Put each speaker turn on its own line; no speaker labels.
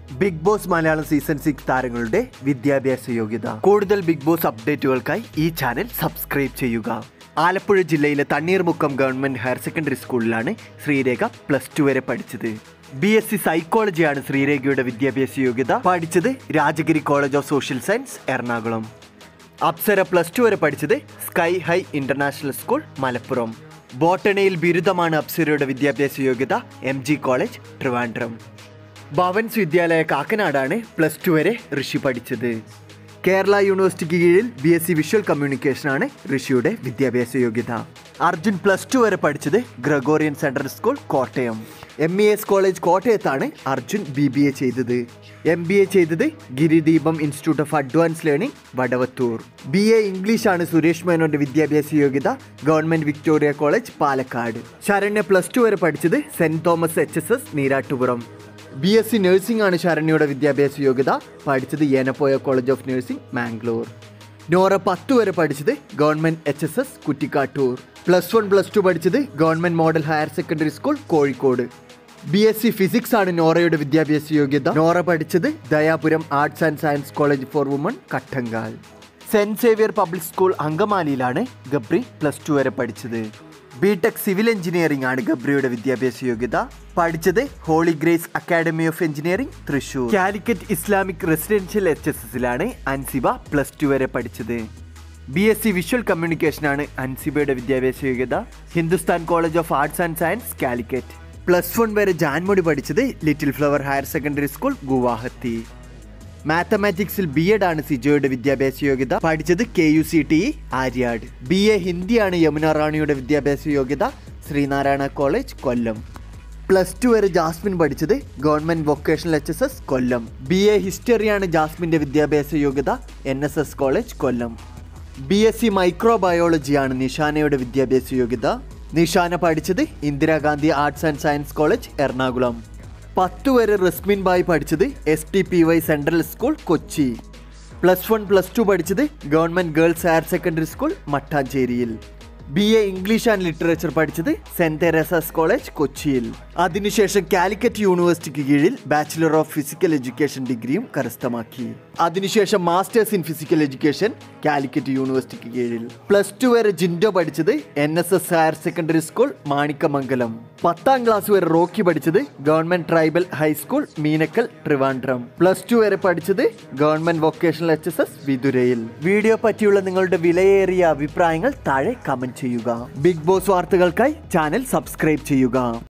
big Boss Malayalam season six താരങ്ങളുടെ വിദ്യാഭ്യാസ യോഗ്യത കൂടുതൽ ബിഗ് ബോസ് അപ്ഡേറ്റുകൾക്കായി ഈ ചാനൽ സബ്സ്ക്രൈബ് ചെയ്യുക ആലപ്പുഴ ജില്ലയിലെ തണ്ണീർമുക്കം ഗവൺമെന്റ് ഹയർ സെക്കൻഡറി സ്കൂളിലാണ് ശ്രീരേഖ പ്ലസ് ടു വരെ പഠിച്ചത് ബി എസ് സി സൈക്കോളജിയാണ് ശ്രീരേഖയുടെ വിദ്യാഭ്യാസ യോഗ്യത പഠിച്ചത് Rajagiri college of social science Ernakulam Apsara plus two വരെ പഠിച്ചത് sky high international school Malappuram ബോട്ടണിയിൽ ബിരുദമാണ് അപ്സരയുടെ വിദ്യാഭ്യാസ യോഗ്യത M G college Trivandrum Bhavans Vidyalaya കാക്കനാടാണ് പ്ലസ് ടു വരെ ഋഷി പഠിച്ചത് കേരള യൂണിവേഴ്സിറ്റിക്ക് കീഴിൽ ബി എസ് സി വിഷ്വൽ കമ്മ്യൂണിക്കേഷനാണ് ഋഷിയുടെ വിദ്യാഭ്യാസ യോഗ്യത അർജുൻ പ്ലസ് ടു വരെ പഠിച്ചത് Gregorian central school Kottayam M E S college കോട്ടയത്താണ് അർജുൻ ബി ബി എ ചെയ്തത് എം ബി എ ചെയ്തത് Giridheepam institute of advance learning Vadavathoor B A ഇംഗ്ലീഷാണ് സുരേഷ് മേനോന്റെ വിദ്യാഭ്യാസ യോഗ്യത government Victoria college Palakkad Saranya plus two വരെ പഠിച്ചത് saint Thomas H S S Neerattupuram B S C nursing ആണ് ശരണ്യയുടെ വിദ്യാഭ്യാസ യോഗ്യത പഠിച്ചത് Yenepoya college of nursing Mangalore Nora പത്ത് വരെ പഠിച്ചത് government H S S Kuttikkattoor plus one plus two പഠിച്ചത് government model higher secondary school Kozhikode B S C physics ആണ് നോറയുടെ വിദ്യാഭ്യാസ യോഗ്യത നോറ പഠിച്ചത് Dayapuram arts and science college for women Kattangal saint Xavier public school അങ്കമാലിയിലാണ് ഗബ്രി പ്ലസ് ടു വരെ പഠിച്ചത് ബിടെക് സിവിൽ എഞ്ചിനീയറിംഗ് ആണ് ഗബ്രിയുടെ വിദ്യാഭ്യാസ യോഗ്യത പഠിച്ചത് holy grace academy of engineering Thrissur Calicut Islamic residential H S എസിലാണ് അൻസിബ പ്ലസ് ടു വരെ പഠിച്ചത് ബി എസ് സി വിഷ്വൽ കമ്മ്യൂണിക്കേഷനാണ് അൻസിബയുടെ വിദ്യാഭ്യാസ യോഗ്യത Hindustan college of arts and science Calicut plus one വരെ ജാൻമൊഴി പഠിച്ചത് little flower higher secondary school Guwahati മാത്തമാറ്റിക്സിൽ ബി എഡ് ആണ് സിജോയുടെ വിദ്യാഭ്യാസ യോഗ്യത പഠിച്ചത് K U C T Aryad B A ഹിന്ദിയാണ് യമുന റാണിയുടെ വിദ്യാഭ്യാസ യോഗ്യത ശ്രീനാരായണ കോളേജ് കൊല്ലം പ്ലസ് ടു വരെ ജാസ്മിൻ പഠിച്ചത് government vocational H S S Kollam B A ഹിസ്റ്ററിയാണ് ജാസ്മിന്റെ വിദ്യാഭ്യാസ യോഗ്യത N S S college Kollam B S C മൈക്രോബയോളജിയാണ് നിഷാനയുടെ വിദ്യാഭ്യാസ യോഗ്യത നിഷാന പഠിച്ചത് Indira Gandhi arts and science college Ernakulam പത്ത് വരെ റസ്മിൻ ബായ് പഠിച്ചത് S T P Y central school Kochi plus one plus two പഠിച്ചത് government girls higher secondary school മട്ടാഞ്ചേരിയിൽ B A English and literature പഠിച്ചത് സെന്റ് തെരേസാസ് കോളേജ് കൊച്ചിയിൽ അതിനുശേഷം കാലിക്കറ്റ് യൂണിവേഴ്സിറ്റിക്ക് കീഴിൽ ബാച്ചിലർ ഓഫ് ഫിസിക്കൽ എഡ്യൂക്കേഷൻ ഡിഗ്രിയും കരസ്ഥമാക്കി അതിനുശേഷം masters in physical education Calicut യൂണിവേഴ്സിറ്റിക്ക് കീഴിൽ പ്ലസ് ടു വരെ ജിൻഡോ പഠിച്ചത് N S S higher secondary school Manikkamangalam പത്താം ക്ലാസ് വരെ റോക്കി പഠിച്ചത് government tribal high school Meenakkal Trivandrum plus two വരെ പഠിച്ചത് government vocational H S S വിതുരയിൽ വീഡിയോ പറ്റിയുള്ള നിങ്ങളുടെ വിലയേറിയ അഭിപ്രായങ്ങൾ താഴെ കമന്റ് ചെയ്യുക ബിഗ് ബോസ് വാർത്തകൾക്കായി ചാനൽ സബ്സ്ക്രൈബ് ചെയ്യുക